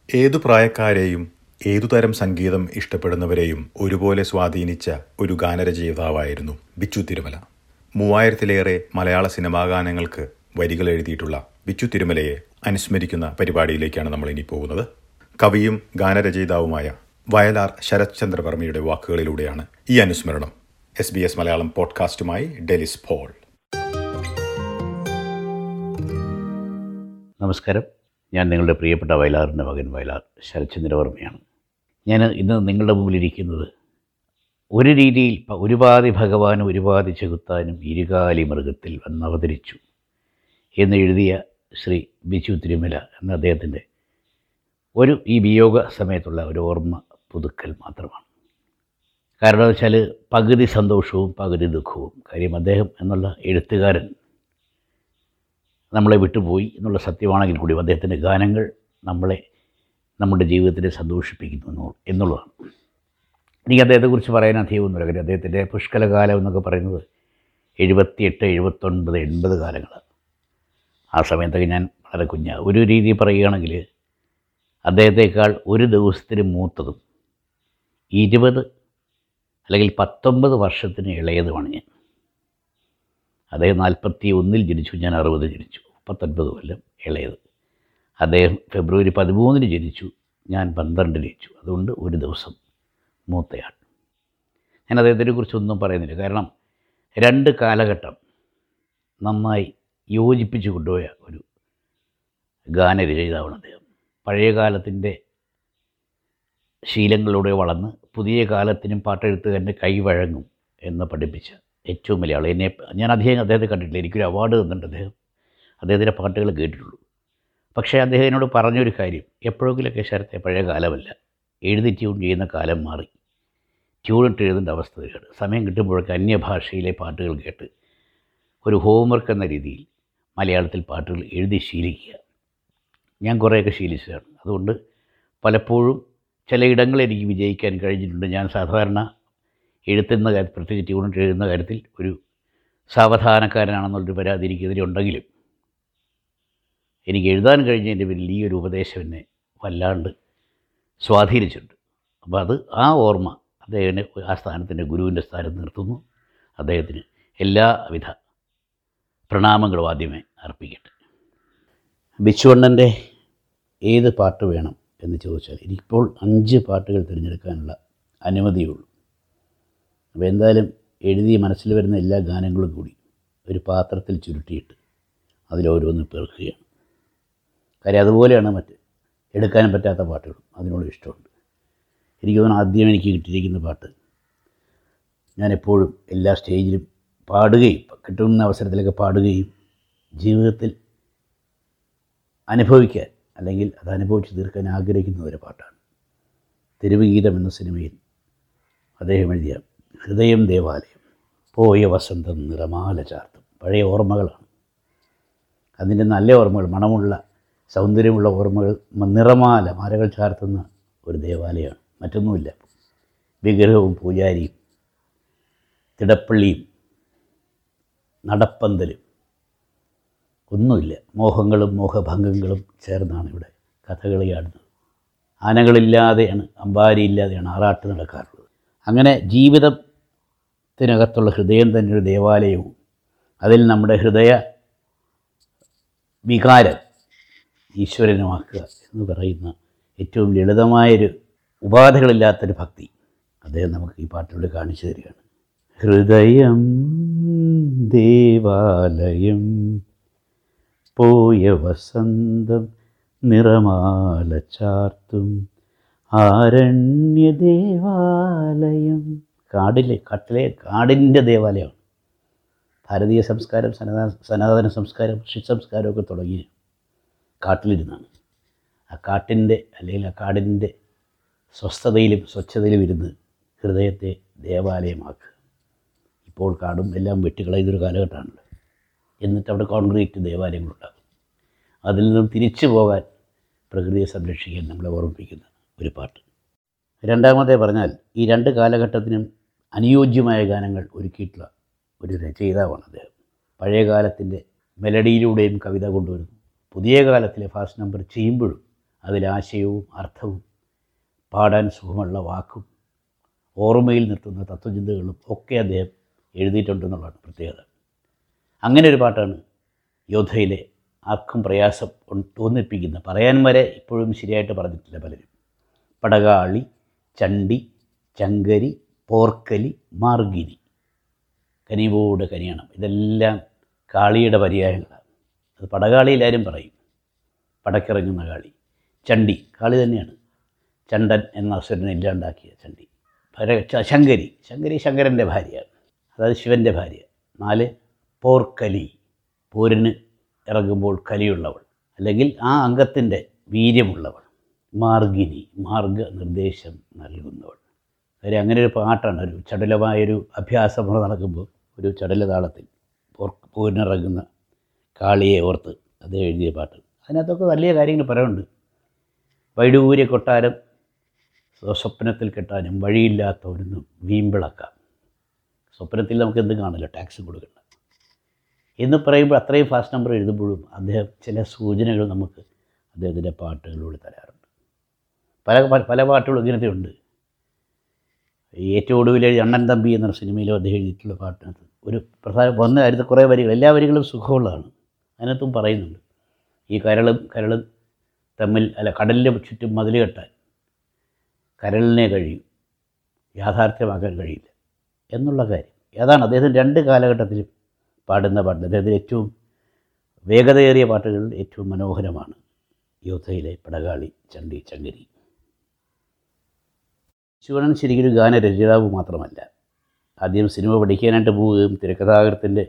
ഏതു പ്രായക്കാരെയും ഏതുതരം സംഗീതം ഇഷ്ടപ്പെടുന്നവരെയും ഒരുപോലെ സ്വാധീനിച്ച ഒരു ഗാനരചയിതാവായിരുന്നു ബിച്ചു തിരുമല മൂവായിരത്തിലേറെ മലയാള സിനിമാ ഗാനങ്ങൾക്ക് വരികൾ എഴുതിയിട്ടുള്ള ബിച്ചു തിരുമലയെ അനുസ്മരിക്കുന്ന പരിപാടിയിലേക്കാണ് നമ്മൾ ഇനി പോകുന്നത് കവിയും ഗാനരചയിതാവുമായ വയലാർ ശരത് ചന്ദ്രവർമ്മയുടെ വാക്കുകളിലൂടെയാണ് ഈ അനുസ്മരണം എസ് ബി എസ് മലയാളം പോഡ്കാസ്റ്റുമായി ഡെലിസ് പോൾ നമസ്കാരം ഞാൻ നിങ്ങളുടെ പ്രിയപ്പെട്ട വയലാറിൻ്റെ മകൻ വയലാർ ശരത്ചന്ദ്രവർമ്മയാണ് ഞാൻ ഇന്ന് നിങ്ങളുടെ മുമ്പിലിരിക്കുന്നത് ഒരു രീതിയിൽ പ- ഒരുപാതി ഭഗവാനും ഒരുപാതി ചെകുത്താനും ഇരുകാലി മൃഗത്തിൽ വന്നവതരിച്ചു എന്നെഴുതിയ ശ്രീ ബിച്ചു തിരുമല എന്ന അദ്ദേഹത്തിൻ്റെ ഒരു ഈ വിയോഗ സമയത്തുള്ള ഒരു ഓർമ്മ പുതുക്കൽ മാത്രമാണ് കാരണം വെച്ചാൽ പകുതി സന്തോഷവും പകുതി ദുഃഖവും കാര്യം അദ്ദേഹം എന്നുള്ള എഴുത്തുകാരൻ നമ്മളെ വിട്ടുപോയി എന്നുള്ള സത്യമാണെങ്കിൽ കൂടി അദ്ദേഹത്തിൻ്റെ ഗാനങ്ങൾ നമ്മളെ നമ്മുടെ ജീവിതത്തിനെ സന്തോഷിപ്പിക്കുന്നു എന്നു- എന്നുള്ളതാണ് എനിക്ക് അദ്ദേഹത്തെക്കുറിച്ച് പറയാൻ അധികമൊന്നുമില്ല കാര്യം അദ്ദേഹത്തിൻ്റെ പുഷ്കലകാലം എന്നൊക്കെ പറയുന്നത് എഴുപത്തിയെട്ട് എഴുപത്തൊൻപത് എൺപത് കാലങ്ങളാണ് ആ സമയത്തൊക്കെ ഞാൻ വളരെ കുഞ്ഞ ഒരു രീതി പറയുകയാണെങ്കിൽ അദ്ദേഹത്തെക്കാൾ ഒരു ദിവസത്തിന് മൂത്തതും ഇരുപത് അല്ലെങ്കിൽ പത്തൊമ്പത് വർഷത്തിന് ഇളയതുമാണ് ഞാൻ അദ്ദേഹം നാൽപ്പത്തി ഒന്നിൽ ജനിച്ചു ഞാൻ അറുപത് ജനിച്ചു പത്തൊൻപത് കൊല്ലം ഇളയത് അദ്ദേഹം ഫെബ്രുവരി പതിമൂന്നിന് ജനിച്ചു ഞാൻ പന്ത്രണ്ടിന് ജനിച്ചു അതുകൊണ്ട് ഒരു ദിവസം മൂത്തയാൾ ഞാൻ അദ്ദേഹത്തിനെ കുറിച്ചൊന്നും പറയുന്നില്ല കാരണം രണ്ട് കാലഘട്ടം നന്നായി യോജിപ്പിച്ച് കൊണ്ടുപോയ ഒരു ഗാനരചയിതാവാണ് അദ്ദേഹം പഴയ കാലത്തിൻ്റെ ശീലങ്ങളിലൂടെ വളർന്ന് പുതിയ കാലത്തിനും പാട്ടെഴുത്തുകാരൻ്റെ കൈവഴങ്ങും എന്ന് പഠിപ്പിച്ച ഏറ്റവും വലിയ ആൾ എന്നെ ഞാൻ അധികം അദ്ദേഹത്തെ കണ്ടിട്ടില്ല എനിക്കൊരു അവാർഡ് തന്നിട്ടുണ്ട് അദ്ദേഹം അദ്ദേഹത്തിൻ്റെ പാട്ടുകൾ കേട്ടിട്ടുള്ളൂ പക്ഷേ അദ്ദേഹം എന്നോട് പറഞ്ഞൊരു കാര്യം എപ്പോഴെങ്കിലൊക്കെ ശരത്തെ പഴയ കാലമല്ല എഴുതി ട്യൂൺ ചെയ്യുന്ന കാലം മാറി ട്യൂണിട്ട് എഴുതേണ്ട അവസ്ഥ വരികയാണ് സമയം കിട്ടുമ്പോഴൊക്കെ അന്യഭാഷയിലെ പാട്ടുകൾ കേട്ട് ഒരു ഹോംവർക്ക് എന്ന രീതിയിൽ മലയാളത്തിൽ പാട്ടുകൾ എഴുതി ശീലിക്കുക ഞാൻ കുറേയൊക്കെ ശീലിച്ചതാണ് അതുകൊണ്ട് പലപ്പോഴും ചിലയിടങ്ങളിൽ എനിക്ക് വിജയിക്കാൻ കഴിഞ്ഞിട്ടുണ്ട് ഞാൻ സാധാരണ എഴുത്തുന്ന കാര്യത്തിൽ പ്രത്യേകിച്ച് ട്യൂണിട്ട് എഴുതുന്ന കാര്യത്തിൽ ഒരു സാവധാനക്കാരനാണെന്നുള്ളൊരു പരാതി എനിക്കെതിരെ ഉണ്ടെങ്കിലും എനിക്ക് എഴുതാൻ കഴിഞ്ഞതിൻ്റെ പേരിൽ ഈ ഒരു ഉപദേശം എന്നെ വല്ലാണ്ട് സ്വാധീനിച്ചിട്ടുണ്ട് അപ്പോൾ അത് ആ ഓർമ്മ അദ്ദേഹത്തിനെ ആ സ്ഥാനത്തിൻ്റെ ഗുരുവിൻ്റെ സ്ഥാനത്ത് നിർത്തുന്നു അദ്ദേഹത്തിന് എല്ലാവിധ പ്രണാമങ്ങളും ആദ്യമേ അർപ്പിക്കട്ടെ ബിച്ചുവണ്ണൻ്റെ ഏത് പാട്ട് വേണം എന്ന് ചോദിച്ചാൽ എനിക്കിപ്പോൾ അഞ്ച് പാട്ടുകൾ തിരഞ്ഞെടുക്കാനുള്ള അനുമതിയുള്ളൂ അപ്പോൾ എന്തായാലും എഴുതി മനസ്സിൽ വരുന്ന എല്ലാ ഗാനങ്ങളും കൂടി ഒരു പാത്രത്തിൽ ചുരുട്ടിയിട്ട് അതിലോരോന്ന് പേർക്കുകയാണ് കാര്യം അതുപോലെയാണ് മറ്റ് എടുക്കാനും പറ്റാത്ത പാട്ടുകളും അതിനോട് ഇഷ്ടമുണ്ട് എനിക്ക് തോന്നുന്നു ആദ്യം എനിക്ക് കിട്ടിയിരിക്കുന്ന പാട്ട് ഞാൻ എപ്പോഴും എല്ലാ സ്റ്റേജിലും പാടുകയും കിട്ടുന്ന അവസരത്തിലൊക്കെ പാടുകയും ജീവിതത്തിൽ അനുഭവിക്കാൻ അല്ലെങ്കിൽ അത് അനുഭവിച്ച് തീർക്കാൻ ആഗ്രഹിക്കുന്ന ഒരു പാട്ടാണ് തെരുവുഗീതം എന്ന സിനിമയിൽ അദ്ദേഹം എഴുതിയ ഹൃദയം ദേവാലയം പോയ വസന്തം നിറമാല ചാർത്തും പഴയ ഓർമ്മകളാണ് അതിൻ്റെ നല്ല ഓർമ്മകൾ മണമുള്ള സൗന്ദര്യമുള്ള ഓർമ്മകൾ മ- നിറമാല മാലകൾ ചാർത്തുന്ന ഒരു ദേവാലയമാണ് മറ്റൊന്നുമില്ല വിഗ്രഹവും പൂജാരിയും തിടപ്പള്ളിയും നടപ്പന്തലും ഒന്നുമില്ല മോഹങ്ങളും മോഹഭംഗങ്ങളും ചേർന്നാണ് ഇവിടെ കഥകളിയാടുന്നത് ആനകളില്ലാതെയാണ് അമ്പാരിയില്ലാതെയാണ് ആറാട്ട് നടക്കാറുള്ളത് അങ്ങനെ ജീവിതത്തിനകത്തുള്ള ഹൃദയം തന്നെ ഒരു ദേവാലയവും അതിൽ നമ്മുടെ ഹൃദയ വികാരം ഈശ്വരനുമാക്കുക എന്ന് പറയുന്ന ഏറ്റവും ലളിതമായൊരു ഉപാധികളില്ലാത്തൊരു ഭക്തി അദ്ദേഹം നമുക്ക് ഈ പാട്ടിലൂടെ കാണിച്ചു തരികയാണ് ഹൃദയം ദേവാലയം പോയ വസന്തം നിറമാല ചാർത്തും ആരണ്യ ദേവാലയം കാടിലെ കാട്ടിലെ കാടിൻ്റെ ദേവാലയമാണ് ഭാരതീയ സംസ്കാരം സനാതന സനാതന സംസ്കാരം കൃഷി സംസ്കാരമൊക്കെ തുടങ്ങി കാട്ടിലിരുന്നാണ് ആ കാട്ടിൻ്റെ അല്ലെങ്കിൽ ആ കാടിൻ്റെ സ്വസ്ഥതയിലും സ്വച്ഛതയിലും ഇരുന്ന് ഹൃദയത്തെ ദേവാലയമാക്കുക ഇപ്പോൾ കാടും എല്ലാം വെട്ടിക്കളയുന്നൊരു കാലഘട്ടമാണല്ലോ എന്നിട്ട് അവിടെ കോൺക്രീറ്റ് ദേവാലയങ്ങളുണ്ടാകും അതിൽ നിന്നും തിരിച്ചു പോകാൻ പ്രകൃതിയെ സംരക്ഷിക്കാൻ നമ്മളെ ഓർമ്മിപ്പിക്കുന്ന ഒരു പാട്ട് രണ്ടാമത്തെ പറഞ്ഞാൽ ഈ രണ്ട് കാലഘട്ടത്തിനും അനുയോജ്യമായ ഗാനങ്ങൾ ഒരുക്കിയിട്ടുള്ള ഒരു രചയിതാവാണ് അദ്ദേഹം പഴയ കാലത്തിൻ്റെ മെലഡിയിലൂടെയും കവിത കൊണ്ടുവരുന്നു പുതിയ കാലത്തിലെ ഫാസ്റ്റ് നമ്പർ ചെയ്യുമ്പോഴും അതിലാശയവും അർത്ഥവും പാടാൻ സുഖമുള്ള വാക്കും ഓർമ്മയിൽ നിർത്തുന്ന തത്വചിന്തകളും ഒക്കെ അദ്ദേഹം എഴുതിയിട്ടുണ്ടെന്നുള്ളതാണ് പ്രത്യേകത അങ്ങനെ ഒരു പാട്ടാണ് യോദ്ധയിലെ ആർക്കും പ്രയാസം ഉൺ- തോന്നിപ്പിക്കുന്ന പറയാൻ വരെ ഇപ്പോഴും ശരിയായിട്ട് പറഞ്ഞിട്ടില്ല പലരും പടകാളി ചണ്ടി ചങ്കരി പോർക്കലി മാർഗിനി കനിവോട് കനിയണം ഇതെല്ലാം കാളിയുടെ പര്യായങ്ങളാണ് അത് പടകാളി എല്ലാവരും പറയും പടക്കിറങ്ങുന്ന കാളി ചണ്ടി കാളി തന്നെയാണ് ചണ്ടൻ എന്ന അസുരനെ ഇല്ലാണ്ടാക്കിയ ചണ്ടി ഭര- ച- ശങ്കരി ശങ്കരി ശങ്കരൻ്റെ ഭാര്യയാണ് അതായത് ശിവൻ്റെ ഭാര്യ നാല് പോർക്കലി പോരിന് ഇറങ്ങുമ്പോൾ കലിയുള്ളവൾ അല്ലെങ്കിൽ ആ അംഗത്തിൻ്റെ വീര്യമുള്ളവൾ മാർഗിനി മാർഗ നിർദ്ദേശം നൽകുന്നവൾ കാര്യം അങ്ങനെ ഒരു പാട്ടാണ് ഒരു ചടുലമായൊരു അഭ്യാസം ഇവിടെ നടക്കുമ്പോൾ ഒരു ചടുല താളത്തിൽ പോർ പോരിനിറങ്ങുന്ന കാളിയെ ഓർത്ത് അത് എഴുതിയ പാട്ട് അതിനകത്തൊക്കെ വലിയ കാര്യങ്ങൾ പറയുന്നുണ്ട് വൈഡൂര്യ കൊട്ടാരം സ്വ- സ്വപ്നത്തിൽ കെട്ടാനും വഴിയില്ലാത്തവനൊന്നും വീമ്പിളക്കാം സ്വപ്നത്തിൽ നമുക്ക് എന്തും കാണില്ല ടാക്സ് കൊടുക്കണ്ട എന്ന് പറയുമ്പോൾ അത്രയും ഫാസ്റ്റ് നമ്പർ എഴുതുമ്പോഴും അദ്ദേഹം ചില സൂചനകൾ നമുക്ക് അദ്ദേഹത്തിൻ്റെ പാട്ടുകളിലൂടെ തരാറുണ്ട് പല പല- പല പാട്ടുകളും ഇങ്ങനത്തെ ഉണ്ട് ഈ ഏറ്റവും ഒടുവിൽ എഴുതി അണ്ണൻ തമ്പി എന്ന സിനിമയിലും അദ്ദേഹം എഴുതിയിട്ടുള്ള പാട്ടിനകത്ത് ഒരു പ്രധാന വന്ന കാര്യത്തിൽ കുറേ വരികൾ എല്ലാ വരികളും സുഖമുള്ളതാണ് അതിനകത്തും പറയുന്നുണ്ട് ഈ കരളും കരളും തമ്മിൽ അല്ല കടലിൻ്റെ ചുറ്റും മതിൽ കെട്ടാൻ കരളിനെ കഴിയും യാഥാർത്ഥ്യമാക്കാൻ കഴിയില്ല എന്നുള്ള കാര്യം അതാണ് അദ്ദേഹത്തിന് രണ്ട് കാലഘട്ടത്തിലും പാടുന്ന പാട്ട് അദ്ദേഹത്തിന് ഏറ്റവും വേഗതയേറിയ പാട്ടുകളിൽ ഏറ്റവും മനോഹരമാണ് യോദ്ധയിലെ പടകാളി ചണ്ടി ചങ്കരി ശിവനൻ ശരിക്കൊരു ഗാനരചയിതാവ് മാത്രമല്ല ആദ്യം സിനിമ പഠിക്കാനായിട്ട് പോവുകയും തിരക്കഥാകൃത്തിൻ്റെ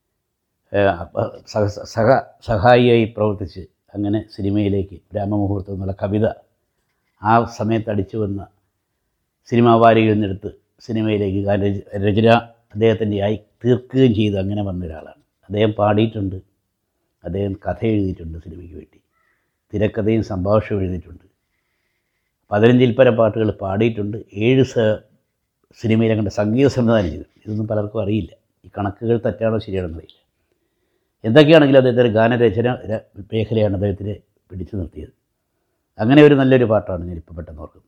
സഹ സഹ സഹായിയായി പ്രവർത്തിച്ച് അങ്ങനെ സിനിമയിലേക്ക് ബ്രാഹ്മമുഹൂർത്തം എന്നുള്ള കവിത ആ സമയത്ത് അടിച്ചു വന്ന സിനിമാ വാരികയിൽ നിന്നെടുത്ത് സിനിമയിലേക്ക് ഗാന രചന അദ്ദേഹത്തിൻ്റെ ആയി തീർക്കുകയും ചെയ്ത് അങ്ങനെ വന്ന ഒരാളാണ് അദ്ദേഹം പാടിയിട്ടുണ്ട് അദ്ദേഹം കഥ എഴുതിയിട്ടുണ്ട് സിനിമയ്ക്ക് വേണ്ടി തിരക്കഥയും സംഭാഷണവും എഴുതിയിട്ടുണ്ട് പതിനഞ്ചിൽ പരം പാട്ടുകൾ പാടിയിട്ടുണ്ട് ഏഴ് സ സിനിമയിൽ കണ്ട സംഗീത സംവിധാനം ചെയ്തു ഇതൊന്നും പലർക്കും അറിയില്ല ഈ കണക്കുകൾ തെറ്റാണോ ശരിയാണെന്ന് അറിയില്ല എന്തൊക്കെയാണെങ്കിലും അദ്ദേഹത്തിൻ്റെ ഗാനരചന ര- മേഖലയാണ് അദ്ദേഹത്തിനെ പിടിച്ചു നിർത്തിയത് അങ്ങനെ ഒരു നല്ലൊരു പാട്ടാണ് ഞാനിപ്പോൾ പെട്ടെന്ന് ഓർക്കുന്നത്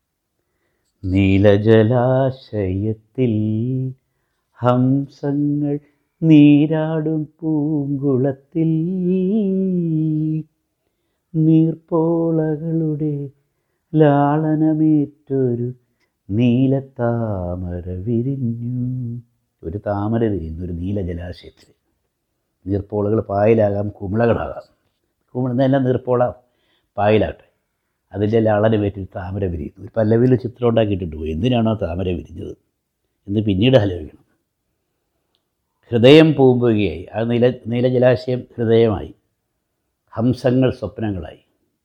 നീലജലാശയത്തിൽ ഹംസങ്ങൾ നീരാടും പൂങ്കുളത്തിൽ നീർപ്പോളകളുടെ ലാളനമേറ്റൊരു നീലത്താമര വിരിഞ്ഞു ഒരു താമര വിരിയുന്നു ഒരു നീല ജലാശയത്തിൽ നീർപ്പോളകൾ പായലാകാം കുമിളകളാകാം കുമിളെന്നെല്ലാം നീർപ്പോള പായലാകട്ടെ അതിൻ്റെ ലാളനമേറ്റൊരു താമര വിരിയുന്നു ഒരു പല്ലവിയിൽ ചിത്രം ഉണ്ടാക്കിയിട്ടുണ്ട് പോയി എന്തിനാണോ താമര വിരിഞ്ഞത് എന്ന് പിന്നീട് ആലോചിക്കണം ഹൃദയം പൂമ്പുകയായി ആ നീല നീലജലാശയം ഹൃദയമായി ഹംസങ്ങൾ സ്വപ്നങ്ങളായി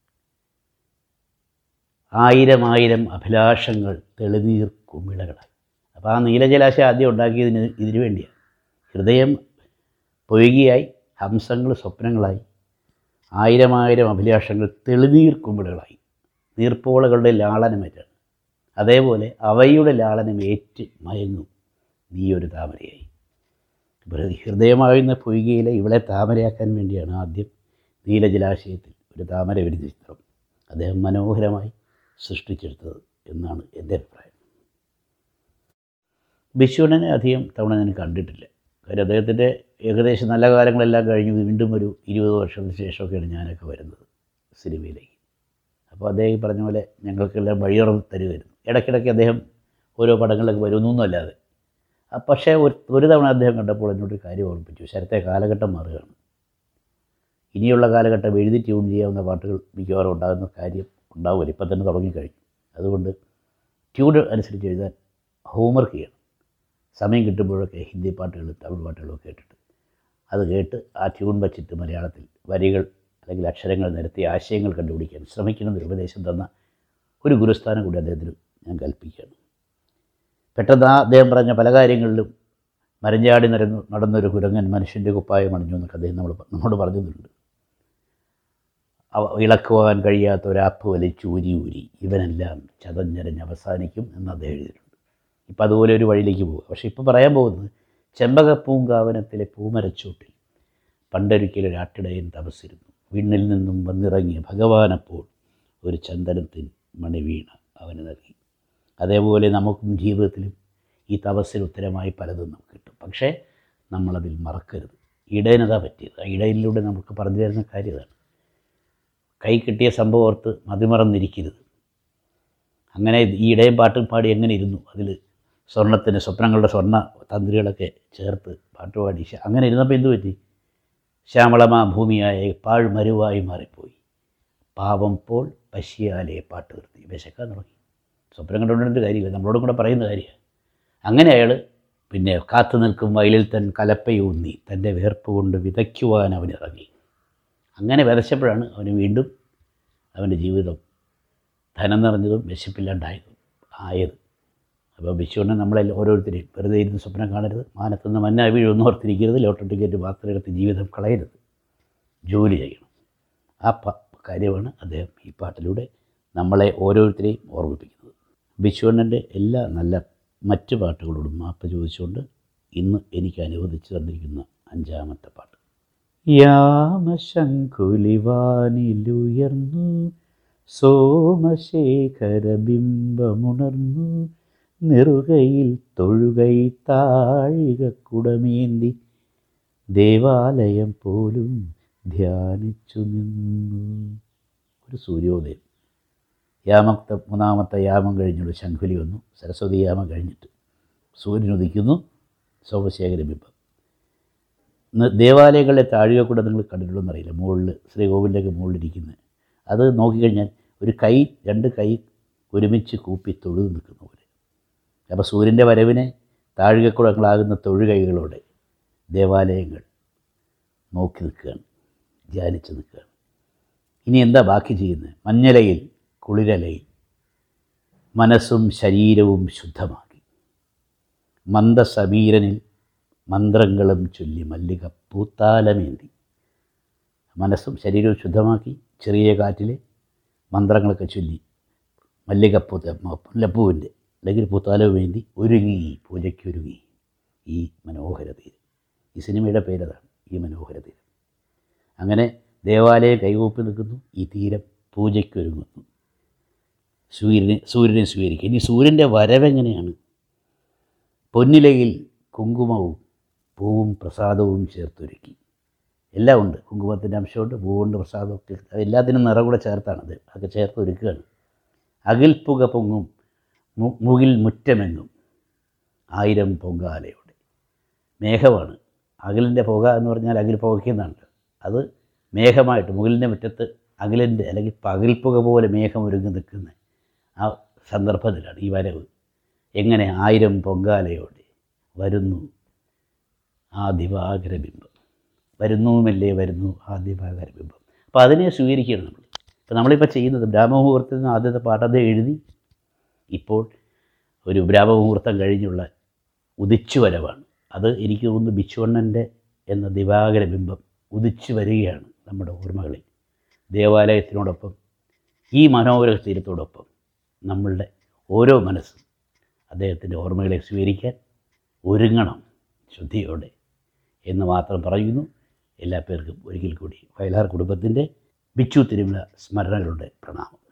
ആയിരം ആയിരം അഭിലാഷങ്ങൾ തെളിനീർ കുമിളകളായി അപ്പോൾ ആ നീലജലാശയം ആദ്യം ഉണ്ടാക്കിയതിന് ഇതിനു വേണ്ടിയാണ് ഹൃദയം പൊയ്കയായി ഹംസങ്ങൾ സ്വപ്നങ്ങളായി ആയിരം ആയിരം അഭിലാഷങ്ങൾ തെളിനീർ കുമിളകളായി നീർപ്പോളകളുടെ ലാളനമേറ്റാണ് അതേപോലെ അവയുടെ ലാളനം ഏറ്റ് മയങ്ങും നീ ഒരു താമരയായി വെറുതെ ഹൃദയമാകുന്ന പൊയ്കയിലെ ഇവളെ താമരയാക്കാൻ വേണ്ടിയാണ് ആദ്യം നീലജലാശയത്തിൽ ഒരു താമര വിരുദ്ധ ചിത്രം അദ്ദേഹം മനോഹരമായി സൃഷ്ടിച്ചെടുത്തത് എന്നാണ് എൻ്റെ അഭിപ്രായം ബിശുവിനെ അധികം തവണ ഞാൻ കണ്ടിട്ടില്ല കാര്യം അദ്ദേഹത്തിൻ്റെ ഏകദേശം നല്ല കാലങ്ങളെല്ലാം കഴിഞ്ഞ് വീണ്ടും ഒരു ഇരുപത് വർഷത്തിന് ശേഷമൊക്കെയാണ് ഞാനൊക്കെ വരുന്നത് സിനിമയിലേക്ക് അപ്പോൾ അദ്ദേഹം ഈ പറഞ്ഞ പോലെ ഞങ്ങൾക്കെല്ലാം വഴിയുറന്ന് തരുമായിരുന്നു ഇടയ്ക്കിടയ്ക്ക് അദ്ദേഹം ഓരോ പടങ്ങളിലൊക്കെ വരുന്നൊന്നും അല്ലാതെ ആ പക്ഷേ ഒരു ഒരു തവണ അദ്ദേഹം കണ്ടപ്പോൾ എന്നോടൊരു കാര്യം ഓർമ്മിപ്പിച്ചു ശരത്തെ കാലഘട്ടം മാറുകയാണ് ഇനിയുള്ള കാലഘട്ടം എഴുതി ട്യൂൺ ചെയ്യാവുന്ന പാട്ടുകൾ മിക്കവാറും ഉണ്ടാകുന്ന കാര്യം ഉണ്ടാവില്ല ഇപ്പം തന്നെ തുടങ്ങിക്കഴിഞ്ഞു അതുകൊണ്ട് ട്യൂൺ അനുസരിച്ച് എഴുതാൻ ഹോംവർക്ക് ചെയ്യണം സമയം കിട്ടുമ്പോഴൊക്കെ ഹിന്ദി പാട്ടുകളും തമിഴ് പാട്ടുകളും കേട്ടിട്ട് അത് കേട്ട് ആ ട്യൂൺ വച്ചിട്ട് മലയാളത്തിൽ വരികൾ അല്ലെങ്കിൽ അക്ഷരങ്ങൾ നിരത്തി ആശയങ്ങൾ കണ്ടുപിടിക്കാൻ ശ്രമിക്കണമെന്ന് ഉപദേശം തന്ന ഒരു ഗുരുസ്ഥാനം കൂടി അദ്ദേഹത്തിന് ഞാൻ കൽപ്പിക്കുകയാണ് പെട്ടെന്ന് ആ അദ്ദേഹം പറഞ്ഞ പല കാര്യങ്ങളിലും മരഞ്ചാടി നിരന്നു നടന്നൊരു കുരങ്ങൻ മനുഷ്യൻ്റെ കുപ്പായം അണിഞ്ഞു എന്നൊക്കെ അദ്ദേഹം നമ്മൾ നമ്മോട് പറഞ്ഞിട്ടുണ്ട് അവ ഇളക്കുവാൻ കഴിയാത്ത ഒരാപ്പ് വലിച്ച് ഊരി ഊരി ഇവനെല്ലാം ചതഞ്ഞരഞ്ഞ് അവസാനിക്കും എന്ന് അദ്ദേഹം എഴുതിയിട്ടുണ്ട് ഇപ്പം അതുപോലെ ഒരു വഴിയിലേക്ക് പോകുക പക്ഷേ ഇപ്പം പറയാൻ പോകുന്നത് ചെമ്പകപ്പൂങ്കാവനത്തിലെ പൂമരച്ചോട്ടിൽ പണ്ടൊരിക്കൽ ഒരാട്ടിടയൻ തപസ്സിരുന്നു വിണ്ണിൽ നിന്നും വന്നിറങ്ങിയ ഭഗവാനപ്പോൾ ഒരു ചന്ദനത്തിൻ മണി വീണ അവന് നൽകി അതേപോലെ നമുക്കും ജീവിതത്തിലും ഈ തപസ്സിന് ഉത്തരമായി പലതും നമുക്ക് കിട്ടും പക്ഷേ നമ്മളതിൽ മറക്കരുത് ഇടയനതാ പറ്റിയത് ആ ഇടയനിലൂടെ നമുക്ക് പറഞ്ഞു തരുന്ന കാര്യം ഇതാണ് കൈ കിട്ടിയ സംഭവം ഓർത്ത് മതിമറന്നിരിക്കരുത് അങ്ങനെ ഈ ഇടയൻ പാട്ടും പാടി എങ്ങനെ ഇരുന്നു അതിൽ സ്വർണത്തിന് സ്വപ്നങ്ങളുടെ സ്വർണ്ണ തന്ത്രികളൊക്കെ ചേർത്ത് പാട്ടുപാടി ശ- അങ്ങനെ ഇരുന്നപ്പോൾ എന്തു പറ്റി ശ്യാമളമാ ഭൂമിയായ പാഴ്മരുവായി മാറിപ്പോയി പാവം പോൾ പശ്യാലെ പാട്ട് നിർത്തി വിശക്കാൻ തുടങ്ങി സ്വപ്നം കണ്ടുകൊണ്ടിരുന്ന കാര്യമില്ല നമ്മളോടും കൂടെ പറയുന്ന കാര്യമാണ് അങ്ങനെ അയാൾ പിന്നെ കാത്തു നിൽക്കും വയലിൽ തൻ കലപ്പയൂന്നി തൻ്റെ വേർപ്പ് കൊണ്ട് വിതയ്ക്കുവാൻ അവൻ ഇറങ്ങി അങ്ങനെ വിതച്ചപ്പോഴാണ് അവന് വീണ്ടും അവൻ്റെ ജീവിതം ധനം നിറഞ്ഞതും വിശപ്പില്ലാണ്ടായതും ആയത് അപ്പോൾ വിശുവിനെ നമ്മളെ ഓരോരുത്തരെയും വെറുതെ ഇരുന്ന് സ്വപ്നം കാണരുത് മാനത്തുനിന്ന് മഞ്ഞ വീഴൊന്നും ഓർത്തിരിക്കരുത് ലോട്ടറി ടിക്കറ്റ് മാത്രം എടുത്ത് ജീവിതം കളയരുത് ജോലി ചെയ്യണം ആ പ കാര്യമാണ് അദ്ദേഹം ഈ പാട്ടിലൂടെ നമ്മളെ ഓരോരുത്തരെയും ഓർമ്മിപ്പിക്കുന്നത് വിശ്വണ്ണൻ്റെ എല്ലാ നല്ല മറ്റ് പാട്ടുകളോടും മാപ്പ് ചോദിച്ചുകൊണ്ട് ഇന്ന് എനിക്ക് അനുവദിച്ചു തന്നിരിക്കുന്ന അഞ്ചാമത്തെ പാട്ട് യാമശങ്കുലിവാനിലുയർന്നു സോമശേഖരബിംബമുണർന്നു നെറുകയിൽ തൊഴുകൈ താഴിക കുടമേന്തി ദേവാലയം പോലും ധ്യാനിച്ചു നിന്നു ഒരു സൂര്യോദയം യാമത്തെ മൂന്നാമത്തെ യാമം കഴിഞ്ഞുള്ള ശംഖുലി വന്നു സരസ്വതി യാമം കഴിഞ്ഞിട്ട് സൂര്യൻ ഉദിക്കുന്നു സോമശേഖര ബിംബം ഇന്ന് ദേവാലയങ്ങളിലെ താഴികക്കൂടെ നിങ്ങൾ കണ്ടിട്ടുണ്ടെന്നറിയില്ല മുകളിൽ ശ്രീകോവിലിൻ്റെയൊക്കെ മുകളിലിരിക്കുന്നത് അത് നോക്കിക്കഴിഞ്ഞാൽ ഒരു കൈ രണ്ട് കൈ ഒരുമിച്ച് കൂപ്പി തൊഴുതു നിൽക്കുന്ന പോലെ അപ്പോൾ സൂര്യൻ്റെ വരവിനെ താഴികക്കുടങ്ങളാകുന്ന തൊഴുകൈകളോടെ ദേവാലയങ്ങൾ നോക്കി നിൽക്കുകയാണ് ധ്യാനിച്ച് നിൽക്കുകയാണ് ഇനി എന്താ ബാക്കി ചെയ്യുന്നത് മഞ്ഞലയിൽ കുളിരലയിൽ മനസ്സും ശരീരവും ശുദ്ധമാക്കി മന്ദസമീരനിൽ മന്ത്രങ്ങളും ചൊല്ലി മല്ലിക പൂത്താലമേന്തി മനസ്സും ശരീരവും ശുദ്ധമാക്കി ചെറിയ കാറ്റിൽ മന്ത്രങ്ങളൊക്കെ ചൊല്ലി മല്ലികപ്പൂത്ത മുല്ലപ്പൂവിൻ്റെ അല്ലെങ്കിൽ പൂത്താലവും വേണ്ടി ഒരുങ്ങി പൂജയ്ക്ക് ഒരുങ്ങി ഈ മനോഹര തീരം ഈ സിനിമയുടെ പേരതാണ് ഈ മനോഹര തീരം അങ്ങനെ ദേവാലയം കൈകൂപ്പി നിൽക്കുന്നു ഈ തീരം പൂജയ്ക്കൊരുങ്ങുന്നു സൂര്യനെ സൂര്യനെ സ്വീകരിക്കുക ഇനി സൂര്യൻ്റെ വരവെങ്ങനെയാണ് പൊന്നിലയിൽ കുങ്കുമവും പൂവും പ്രസാദവും ചേർത്തൊരുക്കി എല്ലാം ഉണ്ട് കുങ്കുമത്തിൻ്റെ അംശമുണ്ട് പൂവുണ്ട് പ്രസാദമൊക്കെ അത് എല്ലാത്തിനും നിറം കൂടെ ചേർത്താണത് അതൊക്കെ ചേർത്ത് ഒരുക്കുകയാണ് അകിൽപ്പുക പൊങ്ങും മു- മുകിൽ മുറ്റമെങ്ങും ആയിരം പൊങ്കാലയോടെ മേഘമാണ് അകിലിൻ്റെ പുക എന്ന് പറഞ്ഞാൽ അകിൽ പുകയ്ക്കുന്നതാണ് അത് മേഘമായിട്ട് മുകിലിൻ്റെ മുറ്റത്ത് അകിലിൻ്റെ അല്ലെങ്കിൽ പകിൽപ്പുക പോലെ മേഘം ഒരുങ്ങി നിൽക്കുന്ന ആ സന്ദർഭത്തിലാണ് ഈ വരവ് എങ്ങനെ ആയിരം പൊങ്കാലയോടെ വരുന്നു ആ ദിവാകര ബിംബം വരുന്നുമല്ലേ വരുന്നു ആ ദിവാകര ബിംബം അപ്പോൾ അതിനെ സ്വീകരിക്കണം നമ്മൾ ഇപ്പോൾ നമ്മളിപ്പോൾ ചെയ്യുന്നത് ബ്രാഹ്മമുഹൂർത്തത്തിൽ നിന്ന് ആദ്യത്തെ പാട്ടത് എഴുതി ഇപ്പോൾ ഒരു ബ്രാഹ്മമുഹൂർത്തം കഴിഞ്ഞുള്ള ഉദിച്ചു വരവാണ് അത് എനിക്ക് തോന്നുന്നു ബിച്ചുവണ്ണൻ്റെ എന്ന ദിവാകര ബിംബം ഉദിച്ചു വരികയാണ് നമ്മുടെ ഓർമ്മകളിൽ ദേവാലയത്തിനോടൊപ്പം ഈ മനോഹര തീരത്തോടൊപ്പം നമ്മളുടെ ഓരോ മനസ്സും അദ്ദേഹത്തിൻ്റെ ഓർമ്മകളെ സ്വീകരിക്കാൻ ഒരുങ്ങണം ശുദ്ധിയോടെ എന്ന് മാത്രം പറയുന്നു എല്ലാ പേർക്കും ഒരിക്കൽ കൂടി വയലാർ കുടുംബത്തിൻ്റെ ബിച്ചു തിരുമല സ്മരണകളുടെ പ്രണാമം